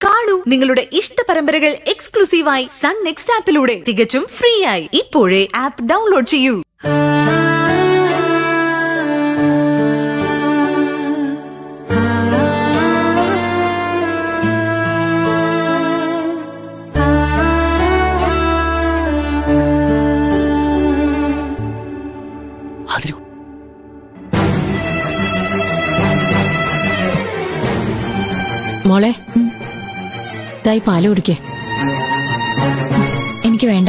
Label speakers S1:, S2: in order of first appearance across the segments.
S1: കാണൂ നിങ്ങളുടെ ഇഷ്ട പരമ്പരകൾ എക്സ്ക്ലൂസീവായി സൺ നെക്സ്റ്റ് ആപ്പിലൂടെ തികച്ചും ഫ്രീ ആയി ഇപ്പോഴേ ആപ്പ് ഡൗൺലോഡ് ചെയ്യൂ
S2: അതിരി
S3: മോളെ തായി പാല് കുടിക്കേ
S4: എനിക്ക് വേണ്ട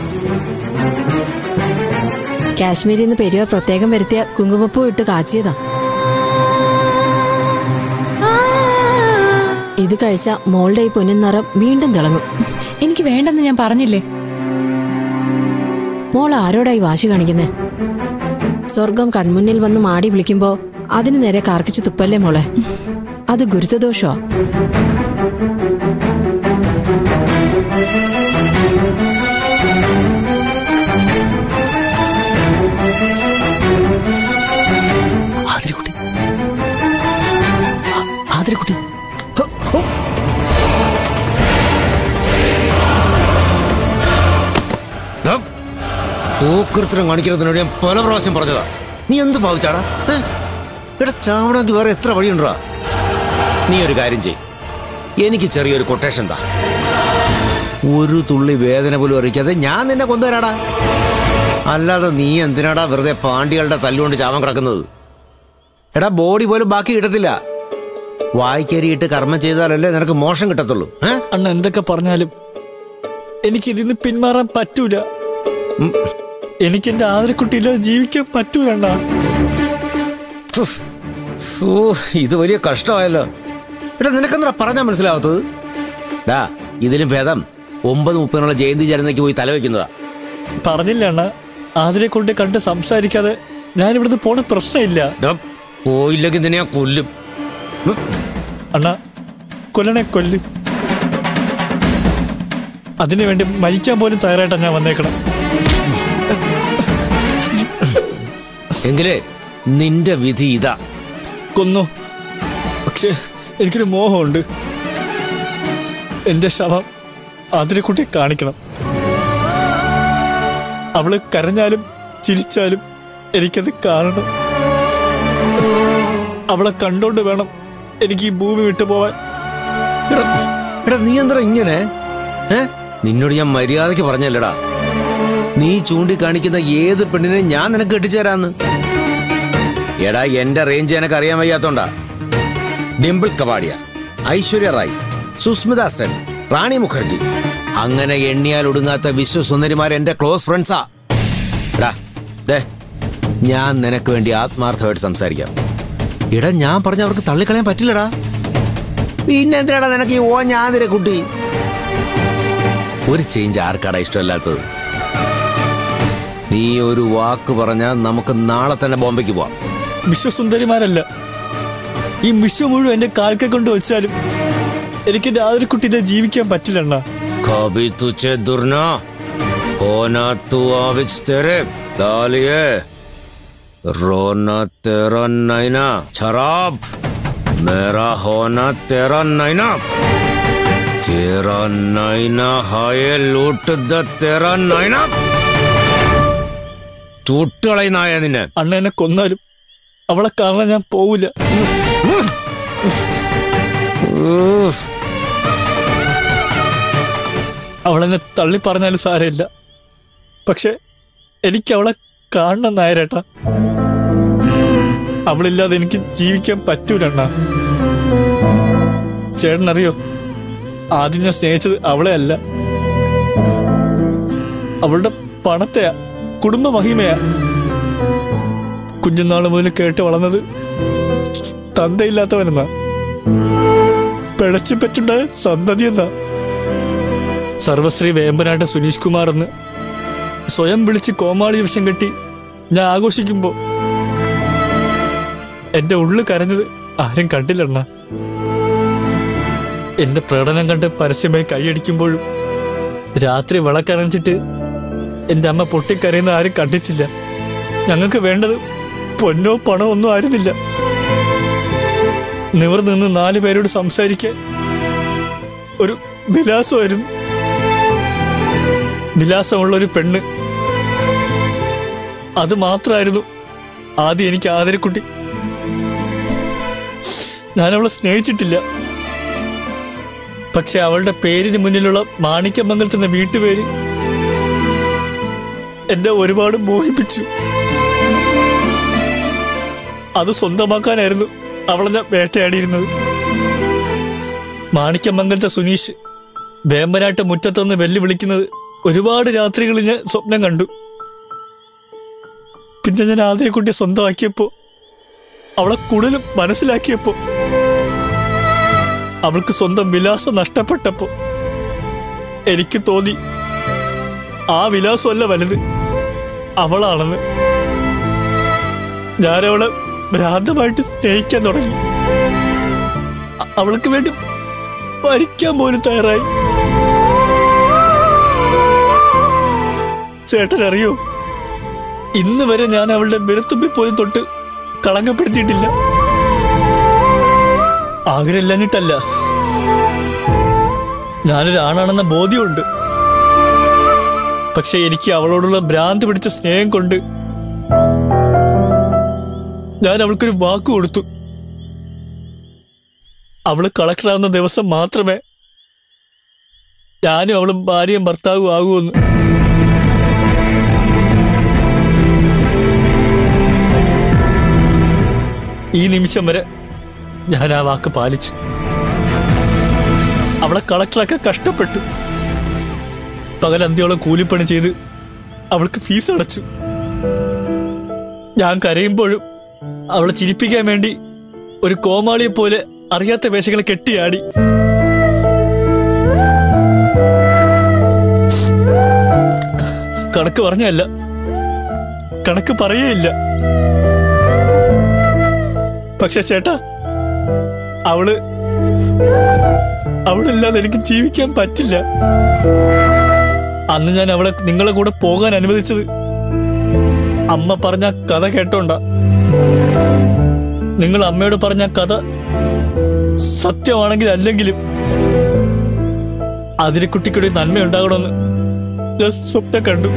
S3: കാശ്മീരിൽ നിന്ന് പെരുവ പ്രത്യേകം വരുത്തിയ കുങ്കുമപ്പൂ ഇട്ട് കാച്ചിയതാ ഇത് കഴിച്ച മോളുടെ ഈ പൊന്നിൻ നിറം വീണ്ടും തിളങ്ങും
S4: എനിക്ക് വേണ്ടെന്ന് ഞാൻ പറഞ്ഞില്ലേ
S3: മോൾ ആരോടായി വാശി കാണിക്കുന്നേ സ്വർഗം കൺമുന്നിൽ വന്ന് മാടി വിളിക്കുമ്പോ അതിനു നേരെ കാർക്കിച്ച് തുപ്പല്ലേ മോളെ അത് ഗുരുതദോഷോ
S2: ആതിരക്കുട്ടി ആ, ആതിരക്കുട്ടി ഹ, ഹോ. ദാ, പോക്കൃത്തിനും കാണിക്കുന്നതിനോട് ഞാൻ പല പ്രാവശ്യം പറഞ്ഞതാ നീ എന്ത് ഭാവിച്ചാടാ ഏ? എടാ ചാവണമെങ്കിൽ വേറെ എത്ര വഴിയുണ്ടാ നീ ഒരു കാര്യം ചെയ് എനിക്ക് ചെറിയൊരു കൊട്ടേഷൻ താ ഒരു തുള്ളി വേദന പോലും അറിയിക്കാതെ ഞാൻ നിന്നെ കൊണ്ടുവരാടാ അല്ലാതെ നീ എന്തിനാടാ വെറുതെ പാണ്ടികളുടെ തല്ലുകൊണ്ട് ചാവാൻ കിടക്കുന്നത് എടാ ബോഡി പോലും ബാക്കി കിട്ടത്തില്ല വായിക്കരിയിട്ട് കർമ്മം ചെയ്താലല്ലേ നിനക്ക് മോശം കിട്ടത്തുള്ളൂ ഏ?
S5: അണ്ണ എന്തൊക്കെ പറഞ്ഞാലും എനിക്ക് ഇതിന്ന് പിന്മാറാൻ പറ്റൂല
S2: ഉം.
S5: എനിക്ക് എന്റെ ആദരക്കുട്ടിയില്ലാതെ ജീവിക്കാൻ പറ്റൂല അണ്ണാ
S2: ഫുഫ്. ഫൂ, ഇത് വലിയ കഷ്ടമായല്ലോ എടാ നിനക്കെന്താ പറഞ്ഞാൽ മനസ്സിലാവാത്തത് ഡാ ഇതിലും ഭേദം ഒമ്പത് മുപ്പതിനുള്ള ജയന്തി ചരന്നയ്ക്ക് പോയി തലവെക്കുന്നതാ
S5: പറഞ്ഞില്ല അണ്ണ ആതിരെ കൊണ്ട് കണ്ട് സംസാരിക്കാതെ ഞാൻ ഇവിടുന്ന് പോണ പ്രശ്നമില്ല
S2: ഡാ, പോയില്ലെങ്കിൽ നിന്നെ ഞാൻ കൊല്ലും ഉം.
S5: അണ്ണ കൊല്ലണെ കൊല്ല് അതിനുവേണ്ടി മരിക്കാൻ പോലും തയ്യാറായിട്ടാണ് ഞാൻ വന്നേക്കണം
S2: എങ്കിലേ നിന്റെ വിധി ഇതാ
S5: കൊന്നു പക്ഷെ എനിക്കൊരു മോഹമുണ്ട് എന്റെ ശവം അതിനെക്കുട്ടി കാണിക്കണം അവള് കരഞ്ഞാലും ചിരിച്ചാലും എനിക്കത് കാണണം അവളെ കണ്ടോണ്ട് വേണം എനിക്ക് ഈ ഭൂമി വിട്ടു പോവാൻ
S2: എടാ എടാ നീ എന്താ ഇങ്ങനെ ഏ നിന്നോട് ഞാൻ മര്യാദയ്ക്ക് പറഞ്ഞല്ലടാ നീ ചൂണ്ടിക്കാണിക്കുന്ന ഏത് പെണ്ണിനെ ഞാൻ നിനക്ക് കെട്ടിച്ചേരാന്ന് എടാ എന്റെ റേഞ്ച് എനക്ക് അറിയാൻ വയ്യാത്തോണ്ടാ ഡിംപിൾ കപാടിയ ഐശ്വര്യ റായ് സുസ്മിത സെൻ റാണി മുഖർജി അങ്ങനെ എണ്ണിയാൽ ഒടുങ്ങാത്ത വിശ്വസുന്ദരിമാർ എന്റെ ക്ലോസ് ഫ്രണ്ട്സാ എടാ ദേ ഞാൻ നിനക്ക് വേണ്ടി ആത്മാർത്ഥമായിട്ട് സംസാരിക്കാം എടാ ഞാൻ പറഞ്ഞ അവർക്ക് തള്ളിക്കളയാൻ പറ്റില്ലടാ പിന്നെ എന്തിനാടാ നിനക്ക് ഈ ഓ ഞാതിര കുട്ടി ഒരു ചേഞ്ച് ആർക്കാടാ ഇഷ്ടമല്ലാത്തത് നീ ഒരു വാക്ക് പറഞ്ഞാൽ നമുക്ക് നാളെ തന്നെ ബോംബെക്ക് പോവാം
S5: വിശ്വസുന്ദരിമാരല്ല ഈ വിശ്വ മുഴുവൻ എന്റെ കാൽക്കെ കൊണ്ട് വെച്ചാലും എനിക്ക് എന്റെ ആദരക്കുട്ടിനെ ജീവിക്കാൻ പറ്റില്ലണ്ണ
S2: कभी तुझे दुरना होना तू आविच तेरे डालिए रोना तेरा नैना शराब मेरा होना तेरा नैना तेरा नैना हाय लूट द तेरा नैना ചൂട്ടുകളയുന്നായ നിന്നെ
S5: അണ്ണ എന്നെ കൊന്നാലും അവളെ കാണാൻ ഞാൻ പോവില്ല
S2: ഊഫ്.
S5: അവളെന്നെ തള്ളി പറഞ്ഞാലും സാരമില്ല പക്ഷെ എനിക്ക് അവളെ കാണണം നായരേട്ടാ അവളില്ലാതെ എനിക്ക് ജീവിക്കാൻ പറ്റൂലണ്ണ ചേട്ടനറിയോ ആദ്യം ഞാൻ സ്നേഹിച്ചത് അവളെ അല്ല അവളുടെ പണത്തെയാ കുടുംബ മഹിമയാ കുഞ്ഞുനാള് മുതൽ കേട്ട് വളർന്നത് തന്തയില്ലാത്തവനെന്നാ പിഴച്ചു പറ്റുണ്ടായ സന്തതി എന്നാ സർവശ്രീ വേമ്പനാട്ട് സുനീഷ് കുമാർ എന്ന് സ്വയം വിളിച്ച് കോമാളി വിഷം കെട്ടി ഞാൻ ആഘോഷിക്കുമ്പോ എന്റെ ഉള്ളു കരഞ്ഞത് ആരും കണ്ടില്ലണ്ണ എന്റെ പ്രകടനം കണ്ട് പരസ്യമായി കൈയടിക്കുമ്പോഴും രാത്രി വിളക്കണച്ചിട്ട് എന്റെ അമ്മ പൊട്ടിക്കരയുന്ന ആരും കണ്ടിട്ടില്ല ഞങ്ങൾക്ക് വേണ്ടത് പൊന്നോ പണോ ഒന്നും ആയിരുന്നില്ല നിവർ നിന്ന് നാല് പേരോട് സംസാരിക്കാൻ ഒരു വിലാസമായിരുന്നു വിലാസമുള്ള ഒരു പെണ്ണ് അത് മാത്രമായിരുന്നു ആദ്യം എനിക്ക് ആദരക്കുട്ടി ഞാൻ അവളെ സ്നേഹിച്ചിട്ടില്ല പക്ഷെ അവളുടെ പേരിന് മുന്നിലുള്ള മാണിക്യമംഗലത്ത് എന്ന വീട്ടുപേര് എന്നെ ഒരുപാട് മോഹിപ്പിച്ചു അത് സ്വന്തമാക്കാനായിരുന്നു അവളെ ഞാൻ വേട്ടയാടിയിരുന്നത് മാണിക്യമംഗലത്തെ സുനീഷ് വേമ്പനാട്ട് മുറ്റത്തുനിന്ന് വെല്ലുവിളിക്കുന്നത് ഒരുപാട് രാത്രികളിൽ ഞാൻ സ്വപ്നം കണ്ടു പിന്നെ ഞാൻ ആതിരക്കുട്ടിയെ സ്വന്തമാക്കിയപ്പോ അവളെ കൂടുതലും മനസ്സിലാക്കിയപ്പോ അവൾക്ക് സ്വന്തം വിലാസം നഷ്ടപ്പെട്ടപ്പോ എനിക്ക് തോന്നി ആ വിലാസമല്ല വലുത് അവളാണെന്ന് ഞാനവളെ ഭ്രാന്തമായിട്ട് സ്നേഹിക്കാൻ തുടങ്ങി അ- അവൾക്ക് വേണ്ടി മരിക്കാൻ പോലും തയ്യാറായി ചേട്ടൻ അറിയോ ഇന്ന് വരെ ഞാൻ അവളുടെ വിരത്തുമ്പിൽ പോയി തൊട്ട് കളങ്കപ്പെടുത്തിയിട്ടില്ല ആഗ്രഹമില്ലഞ്ഞിട്ടല്ല ഞാനൊരു ആണാണെന്ന ബോധ്യമുണ്ട് പക്ഷെ എനിക്ക് അവളോടുള്ള ഭ്രാന്ത് പിടിച്ച സ്നേഹം കൊണ്ട് ഞാൻ അവൾക്കൊരു വാക്ക് കൊടുത്തു അവള് കളക്ടറാവുന്ന ദിവസം മാത്രമേ ഞാനും അവളും ഭാര്യയും ഭർത്താവും ആകുമെന്ന് ഈ നിമിഷം വരെ ഞാൻ ആ വാക്ക് പാലിച്ചു അവളെ കളക്ടറൊക്കെ കഷ്ടപ്പെട്ടു പകലന്തിയോളം കൂലിപ്പണി ചെയ്ത് അവൾക്ക് ഫീസ് അടച്ചു ഞാൻ കരയുമ്പോഴും അവളെ ചിരിപ്പിക്കാൻ വേണ്ടി ഒരു കോമാളിയെ പോലെ അറിയാത്ത വേഷങ്ങളെ കെട്ടിയാടി കണക്ക് പറഞ്ഞല്ല കണക്ക് പറയേയില്ല പക്ഷെ ചേട്ടാ അവള് അവളില്ലാതെ എനിക്ക് ജീവിക്കാൻ പറ്റില്ല അന്ന് ഞാൻ അവളെ നിങ്ങളെ കൂടെ പോകാൻ അനുവദിച്ചത് അമ്മ പറഞ്ഞ കഥ കേട്ടോണ്ടാ നിങ്ങൾ അമ്മയോട് പറഞ്ഞ കഥ സത്യമാണെങ്കിൽ അല്ലെങ്കിലും അതിരിക്കുട്ടിക്കൊരു നന്മയുണ്ടാകണമെന്ന് ഞാൻ സ്വപ്നം കണ്ടു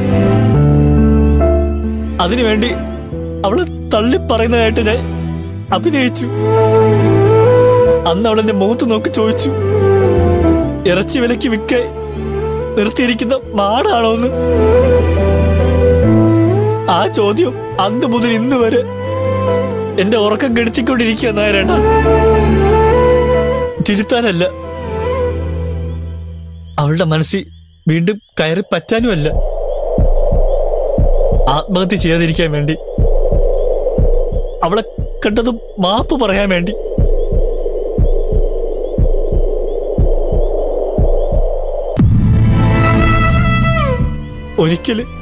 S5: അതിനുവേണ്ടി അവളെ തള്ളി പറയുന്നതായിട്ട് ഞാൻ അഭിനയിച്ചു അന്ന് അവൾ എന്റെ മുഖത്ത് നോക്കി ചോദിച്ചു ഇറച്ചി വിലക്ക് വിൽക്കെ നിർത്തിയിരിക്കുന്ന മാടാണോ എന്ന് ആ ചോദ്യം അന്ന് മുതൽ ഇന്ന് വരെ എന്റെ ഉറക്കം കെടുത്തിക്കൊണ്ടിരിക്കുക നായരേട്ട തിരുത്താനല്ല അവളുടെ മനസ്സിൽ വീണ്ടും കയറി പറ്റാനുമല്ല ആത്മഹത്യ ചെയ്യാതിരിക്കാൻ വേണ്ടി അവളെ കണ്ടതും മാപ്പ് പറയാൻ വേണ്ടി ഒരിക്കല്